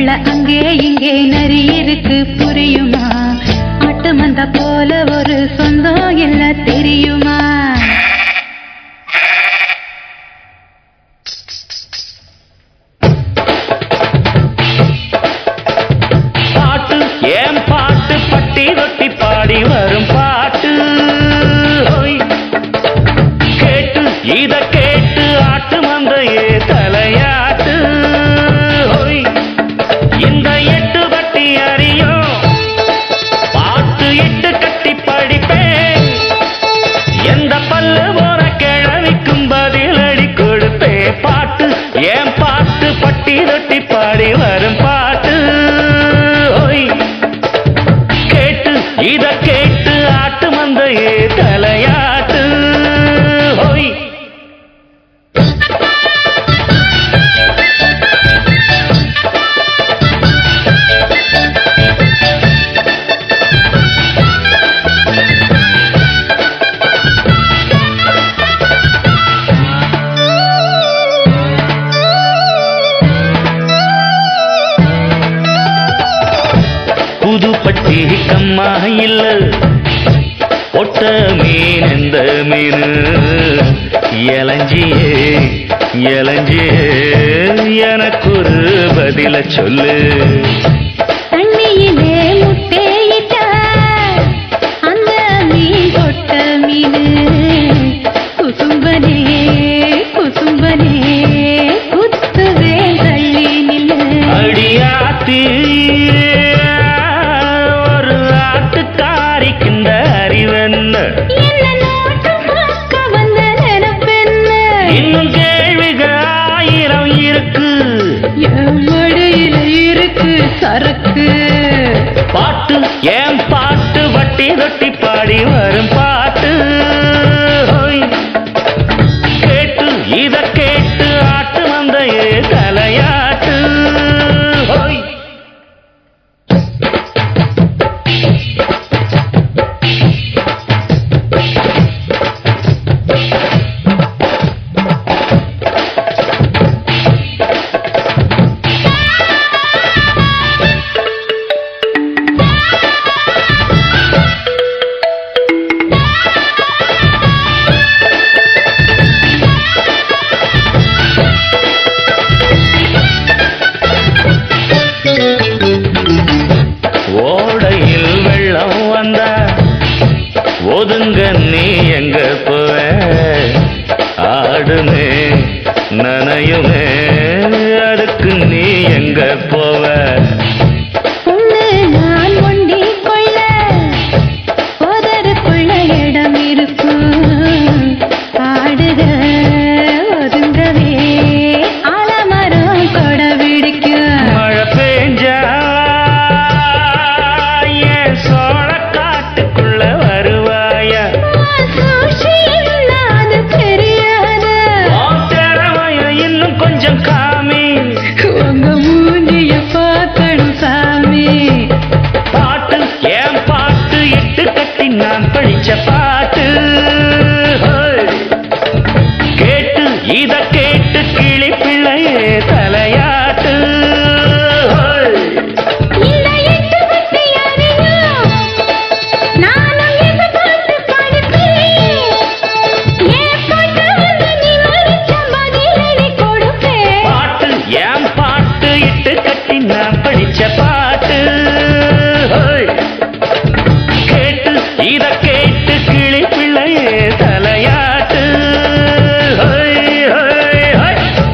காட்டுக்குள்ள அங்கே இங்கே நரி இருக்கு புரியுமா ஆட்டு மந்த போல ஒரு சொந்தம் எல்லாம் தெரியுமா பாட்டு ஏன் பாட்டு பட்டி தொட்டி பாடி வரும் பாட்டு ஹோய். கேட்டு இத கேட்டு ஆட்டு மந்தையே தலையாட்டு ஹோய். இந்த எட்டு பட்டி அறியும் பாட்டு இட்டு கட்டி படிப்பேன் எந்த பல்லு போன கிழவிக்கும் பதிலடி கொடுப்பே பாட்டு ஏன் பாட்டு பட்டி தொட்டி பாடி வரும் பாட்டு ஓய். கேட்டு இத கேட்டு ஆட்டு மந்தையே தலையாட்டு ஓய் புதுப்பட்டி கம்மா இல்ல ஒட்ட மீன் எந்த மீன் இளஞ்சியே இளஞ்சியே எனக்கு ஒரு பதில சொல்லு தண்ணியிலே முட்டையிட்டா அந்த மீன் தொட்ட மீனு குசும்பனே குசும்பனே குத்துவே தள்ளி நில்லு அடியாத்தி ஒரு ஆட்டுக்காரிக்கின்ற அறிவென்ன என்ன நோட்டு பார்க்க வந்த நினைப்பென்ன இன்னும் கேள்விகள் ஆயிரம் இருக்கு என் மடியில இருக்கு சரக்கு பாட்டு ஏன் பாட்டு வட்டி தொட்டி பாடி வரும் பாட்டு ஹோய். கேட்டு இத கேட்டு ஆட்டு மந்தையே தலையாட்டு ஹோய். ஓடையில் வெள்ளம் வந்தா ஒதுங்க நீ எங்க போவ ஆடுமே நனையுமே அதுக்கு நீ எங்க போவ பொண்ணு நான் ஒண்டி கொள்ள போதருக்குள்ள இடம் இருக்கும் ஆடுக ஒதுங்கவே ஆலமரம் கொட பிடிக்கும் மழை பெஞ்சா என் சோழ காட்டுக்குள்ள வருவாயா சூழ்ச்சி இல்லாது தெரியாது உன் திறமைய இன்னும் கொஞ்சம் காமி உங்க மூஞ்சிய பார்க்கணும் சாமி பாட்டு ஏன் பாட்டு இட்டு கட்டி நான் படிச்ச பாட்டு ஹோய். கேட்டு இத